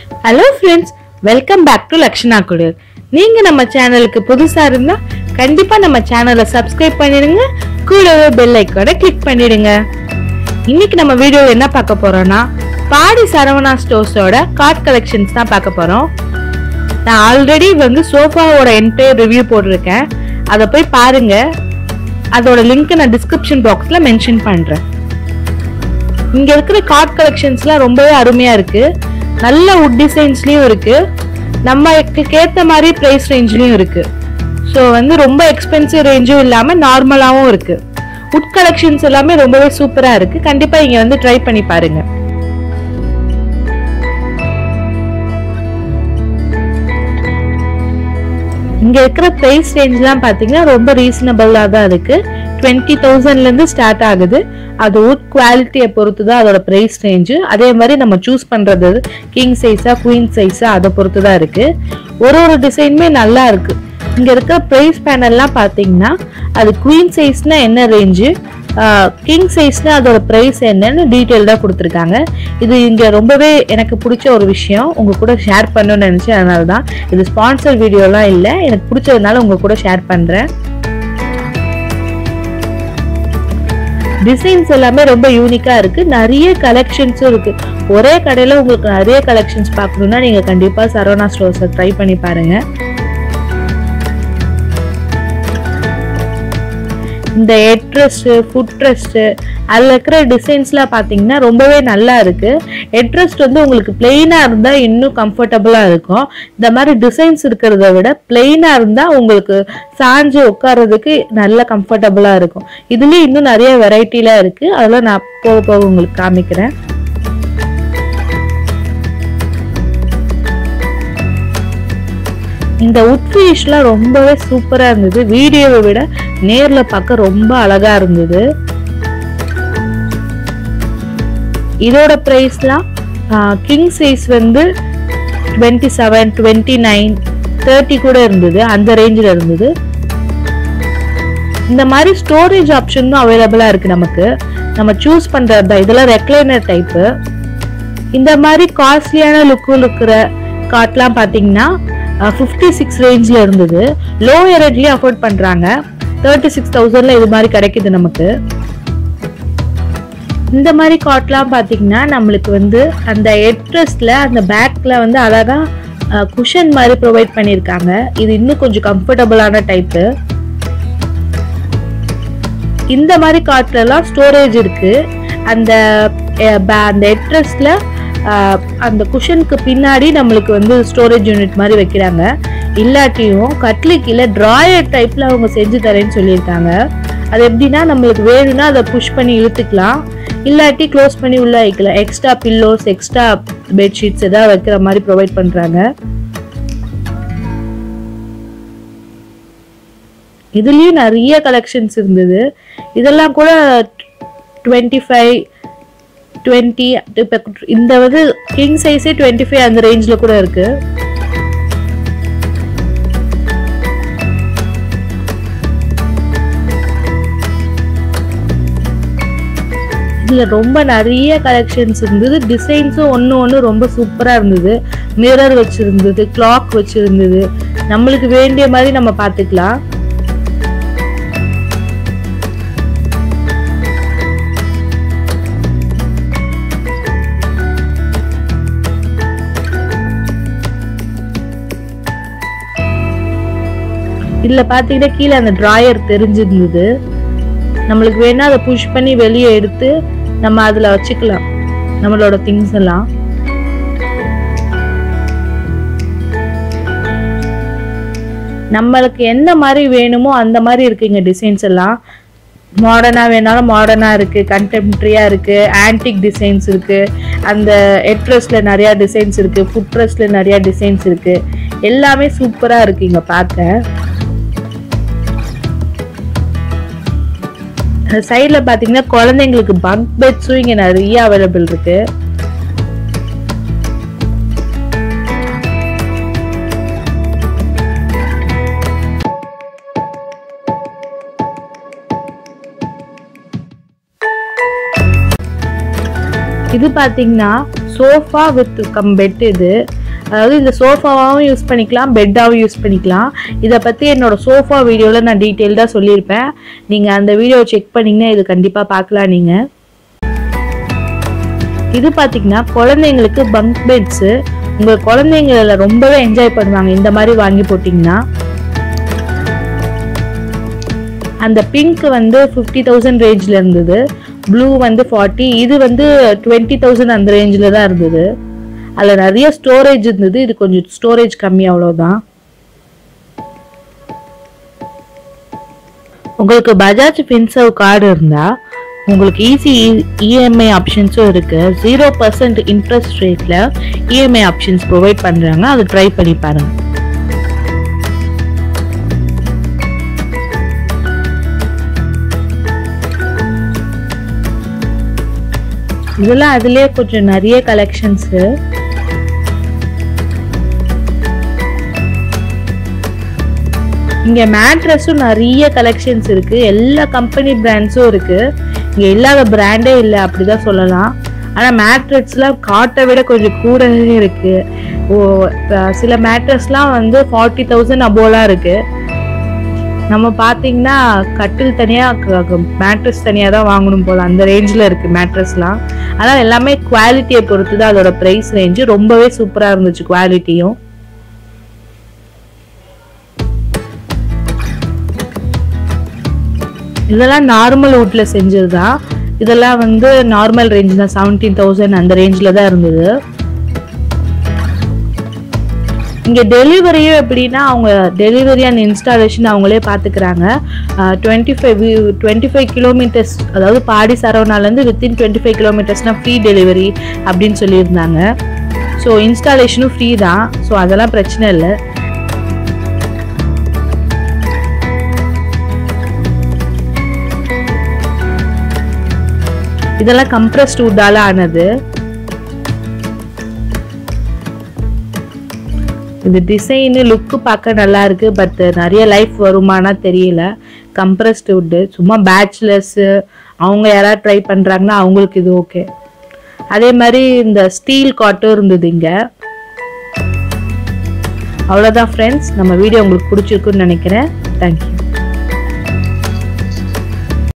hello friends welcome back to Lakshana Kutir நீங்க நம்ம சேனலுக்கு புதுசா இருந்தா கண்டிப்பா நம்ம சேனலை சப்ஸ்கிரைப் பண்ணிடுங்க கூடவே பெல் ஐக்கானை கிளிக் பண்ணிடுங்க இன்னைக்கு நம்ம வீடியோ என்ன பார்க்க போறோம்னா பாடி சரவணா ஸ்டோர்ஸோட கார்ட் கலெக்ஷன்ஸ் தான் பார்க்க போறோம் நான் ஆல்ரெடி வந்து சோஃபாவோட என்டையர் ரிவ்யூ போட்டிருக்கேன் அதை போய் பாருங்க அதோட லிங்க் நான் டிஸ்கிரிப்ஷன் பாக்ஸ்ல மென்ஷன் பண்றேன் இங்க இருக்கிற கார்ட் கலெக்ஷன்ஸ்லாம் ரொம்பவே அருமையா இருக்கு நல்ல உட் டிசைன்ஸ்லயும் இருக்கு நம்ம ஏத்த மாதிரி பிரைஸ் ரேஞ்ச்லயும் இருக்கு ஸோ வந்து ரொம்ப எக்ஸ்பென்சிவ் ரேஞ்சும் இல்லாம நார்மலாவும் இருக்கு உட் கலெக்ஷன்ஸ் எல்லாமே ரொம்பவே சூப்பரா இருக்கு கண்டிப்பா இங்க வந்து ட்ரை பண்ணி பாருங்க இங்க இருக்கிற பிரைஸ் ரேஞ்ச்லாம் பாத்தீங்கன்னா ரொம்ப ரீசனபிளா தான் இருக்கு டுவெண்ட்டி தௌசண்ட்ல இருந்து ஸ்டார்ட் ஆகுது அது உட் குவாலிட்டியை பொறுத்து தான் அதோட பிரைஸ் ரேஞ்சு அதே மாதிரி நம்ம சூஸ் பண்றது கிங் சைஸா குயின் சைஸா அதை பொறுத்து தான் இருக்கு ஒரு ஒரு டிசைனுமே நல்லா இருக்கு இங்க இருக்கிற பிரைஸ் பேனல்லாம் பாத்தீங்கன்னா அது குயின் சைஸ்னா என்ன ரேஞ்சு கிங் சைஸ்னா அதோட ப்ரைஸ் என்னன்னு டீட்டெயில்டாக கொடுத்துருக்காங்க இது இங்கே ரொம்பவே எனக்கு பிடிச்ச ஒரு விஷயம் உங்கள் கூட ஷேர் பண்ணணும்னு நினச்சேன் அதனால தான் இது ஸ்பான்சர் வீடியோலாம் இல்லை எனக்கு பிடிச்சதுனால உங்கள் கூட ஷேர் பண்ணுறேன் டிசைன்ஸ் எல்லாமே ரொம்ப யூனிக்கா இருக்கு நிறைய கலெக்ஷன்ஸும் இருக்கு ஒரே கடையில உங்களுக்கு நிறைய கலெக்ஷன்ஸ் பார்க்கணும்னா நீங்க கண்டிப்பா சரவணா ஸ்டோர்ஸை ட்ரை பண்ணி பாருங்க இந்த ஹெட் ட்ரெஸ்ட்டு ஃபுட் ட்ரெஸ்ட்டு அதில் இருக்கிற டிசைன்ஸ்லாம் பார்த்தீங்கன்னா ரொம்பவே நல்லா இருக்கு ஹெட் ட்ரெஸ்ட் வந்து உங்களுக்கு பிளெயினாக இருந்தால் இன்னும் கம்ஃபர்டபுளாக இருக்கும் இந்த மாதிரி டிசைன்ஸ் இருக்கிறத விட பிளெயினாக இருந்தால் உங்களுக்கு சாஞ்சு உட்கார்றதுக்கு நல்ல கம்ஃபர்டபுளாக இருக்கும் இதுலேயும் இன்னும் நிறைய வெரைட்டிலாம் இருக்கு அதெல்லாம் நான் போக போக உங்களுக்கு காமிக்கிறேன் இந்த உட் ஃபினிஷ்லாம் ரொம்பவே சூப்பராக இருந்தது வீடியோவை விட நேரில் பார்க்க ரொம்ப அழகா இருந்தது இதோட ப்ரைஸ்லாம் கிங் சைஸ் வந்து twenty seven twenty nine thirty கூட இருந்தது அந்த ரேஞ்சில் இருந்தது இந்த மாதிரி ஸ்டோரேஜ் ஆப்ஷனும் அவைலபிளாக இருக்கு நமக்கு நம்ம சூஸ் பண்ணுறது இதெல்லாம் ரெக்லைனர் டைப்பு இந்த மாதிரி காஸ்ட்லியான லுக்கு இருக்கிற காட்லாம் பார்த்தீங்கன்னா ஃபிஃப்டி சிக்ஸ் ரேஞ்சில் இருந்தது லோ ரேட்லேயும் அஃபோர்ட் பண்ணுறாங்க தேர்ட்டி சிக்ஸ் தௌசண்டில் இது மாதிரி கிடைக்குது நமக்கு இந்த மாதிரி காட்லாம் பார்த்தீங்கன்னா நம்மளுக்கு வந்து அந்த ஹெட்ரஸ்ல அந்த பேக்ல வந்து அழகாக குஷன் மாதிரி ப்ரொவைட் பண்ணியிருக்காங்க இது இன்னும் கொஞ்சம் கம்ஃபர்டபுளான டைப்பு இந்த மாதிரி காட்லலாம் ஸ்டோரேஜ் இருக்கு அந்த அந்த ஹெட்ரஸ்ல அந்த குஷனுக்கு பின்னாடி நம்மளுக்கு வந்து ஸ்டோரேஜ் யூனிட் மாதிரி வைக்கிறாங்க இல்லாட்டியும் கட்லி கீழே ட்ராயர் டைப்ல அவங்க செஞ்சு தரேன்னு சொல்லியிருக்காங்க அது எப்படின்னா நம்மளுக்கு வேணும்னா அதை புஷ் பண்ணி இழுத்துக்கலாம் இல்லாட்டி க்ளோஸ் பண்ணி உள்ள வைக்கலாம் எக்ஸ்ட்ரா பில்லோஸ் எக்ஸ்ட்ரா பெட்ஷீட்ஸ் ஏதாவது வைக்கிற மாதிரி ப்ரொவைட் பண்றாங்க இதுலயும் நிறைய கலெக்ஷன்ஸ் இருந்தது இதெல்லாம் கூட டுவெண்ட்டி ஃபைவ் டுவெண்ட்டி இப்போ இந்த வந்து கிங் சைஸே டுவெண்ட்டி ஃபைவ் அந்த ரேஞ்சில் கூட இருக்கு இதில் ரொம்ப நிறைய கலெக்ஷன்ஸ் இருந்தது டிசைன்ஸும் ஒன்று ஒன்று ரொம்ப சூப்பராக இருந்தது மிரர் வச்சுருந்தது கிளாக் வச்சுருந்தது நம்மளுக்கு வேண்டிய மாதிரி நம்ம பார்த்துக்கலாம் இதில் பார்த்தீங்கன்னா கீழே அந்த ட்ராயர் தெரிஞ்சிருந்தது நம்மளுக்கு வேணா அதை புஷ் பண்ணி வெளியே எடுத்து நம்ம அதில் வச்சுக்கலாம் நம்மளோட திங்ஸ் எல்லாம் நம்மளுக்கு எந்த மாதிரி வேணுமோ அந்த மாதிரி இருக்குங்க டிசைன்ஸ் எல்லாம் மாடர்னாக வேணாலும் மாடர்னாக இருக்குது கண்டெம்ப்ரரியாக இருக்குது ஆன்டிக் டிசைன்ஸ் இருக்குது அந்த ஹெட்ரஸில் நிறையா டிசைன்ஸ் இருக்குது ஃபுட் ட்ரெஸ்ஸில் நிறையா டிசைன்ஸ் இருக்குது எல்லாமே சூப்பராக இருக்குது இங்கே பார்க்க சைடில் பார்த்தீங்கன்னா குழந்தைங்களுக்கு பங்க் பெட்ஸும் இங்கே நிறைய அவைலபிள் இருக்கு இது பார்த்தீங்கன்னா சோஃபா வித் கம் பெட் இது அதாவது இந்த சோஃபாவாகவும் யூஸ் பண்ணிக்கலாம் பெட்டாகவும் யூஸ் பண்ணிக்கலாம் இதை பற்றி என்னோட சோஃபா வீடியோவில் நான் டீட்டெயில்டாக சொல்லியிருப்பேன் நீங்கள் அந்த வீடியோ செக் பண்ணிங்கன்னா இது கண்டிப்பாக பார்க்கலாம் நீங்கள் இது பார்த்தீங்கன்னா குழந்தைங்களுக்கு பங்க் பெட்ஸு உங்கள் குழந்தைங்கள ரொம்பவே என்ஜாய் பண்ணுவாங்க இந்த மாதிரி வாங்கி போட்டிங்கன்னா அந்த பிங்க் வந்து ஃபிஃப்டி தௌசண்ட் ரேஞ்சில் இருந்தது ப்ளூ வந்து ஃபார்ட்டி இது வந்து டுவெண்ட்டி தௌசண்ட் அந்த ரேஞ்சில் தான் இருந்தது அதில் நிறைய ஸ்டோரேஜ் இருந்தது இது கொஞ்சம் ஸ்டோரேஜ் கம்மி அவ்வளோதான் உங்களுக்கு பஜாஜ் ஃபின்சர்வ் கார்டு இருந்தால் உங்களுக்கு ஈஸி இஎம்ஐ ஆப்ஷன்ஸும் இருக்குது ஜீரோ பர்சன்ட் இன்ட்ரெஸ்ட் ரேட்டில் இஎம்ஐ ஆப்ஷன்ஸ் ப்ரொவைட் பண்ணுறாங்க அதை ட்ரை பண்ணி பாருங்கள் இதெல்லாம் அதுலயே கொஞ்சம் நிறைய கலெக்ஷன்ஸு இங்க மேட்ரஸும் நிறைய கலெக்ஷன்ஸ் இருக்கு எல்லா கம்பெனி பிராண்ட்ஸும் இருக்கு இங்க இல்லாத பிராண்டே இல்லை அப்படிதான் சொல்லலாம் ஆனா மேட்ரஸ்லாம் காட்டை விட கொஞ்சம் கூடவே இருக்கு ஓ அஹ் சில மேட்ரஸ்லாம் வந்து ஃபார்ட்டி தௌசண்ட் அபோலாம் இருக்கு நம்ம பார்த்தீங்கன்னா கட்டில் தனியாக மேட்ரஸ் தனியாக தான் வாங்கணும் போல அந்த ரேஞ்சில் இருக்குது மேட்ரஸ்லாம் ஆனால் எல்லாமே குவாலிட்டியை பொறுத்து தான் அதோட ப்ரைஸ் ரேஞ்சு ரொம்பவே சூப்பராக இருந்துச்சு குவாலிட்டியும் இதெல்லாம் நார்மல் வுட்ல செஞ்சது தான் இதெல்லாம் வந்து நார்மல் ரேஞ்ச் தான் செவன்டீன் தௌசண்ட் அந்த ரேஞ்சில் தான் இருந்தது இங்கே டெலிவரியும் எப்படின்னா அவங்க டெலிவரி அண்ட் இன்ஸ்டாலேஷன் அவங்களே பார்த்துக்கிறாங்க twenty five twenty five kilometres அதாவது பாடி சரவணாலேருந்து வித்தின் டுவெண்ட்டி ஃபைவ் கிலோமீட்டர்ஸ்னால் ஃப்ரீ டெலிவரி அப்படின்னு சொல்லியிருந்தாங்க ஸோ இன்ஸ்டாலேஷனும் ஃப்ரீ தான் ஸோ அதெல்லாம் பிரச்சனை இல்லை இதெல்லாம் கம்ப்ரஸ்ட் வுட்டால ஆனது இந்த டிசைனு லுக்கு பார்க்க நல்லா இருக்கு பட் நிறைய லைஃப் வருமானா தெரியல கம்ப்ரஸ்ட் வுட்டு சும்மா பேச்சுலர்ஸு அவங்க யாராவது ட்ரை பண்ணுறாங்கன்னா அவங்களுக்கு இது ஓகே அதே மாதிரி இந்த ஸ்டீல் காட்டும் இருந்தது இங்கே அவ்வளோதான் ஃப்ரெண்ட்ஸ் நம்ம வீடியோ உங்களுக்கு பிடிச்சிருக்குன்னு நினைக்கிறேன் தேங்க்யூ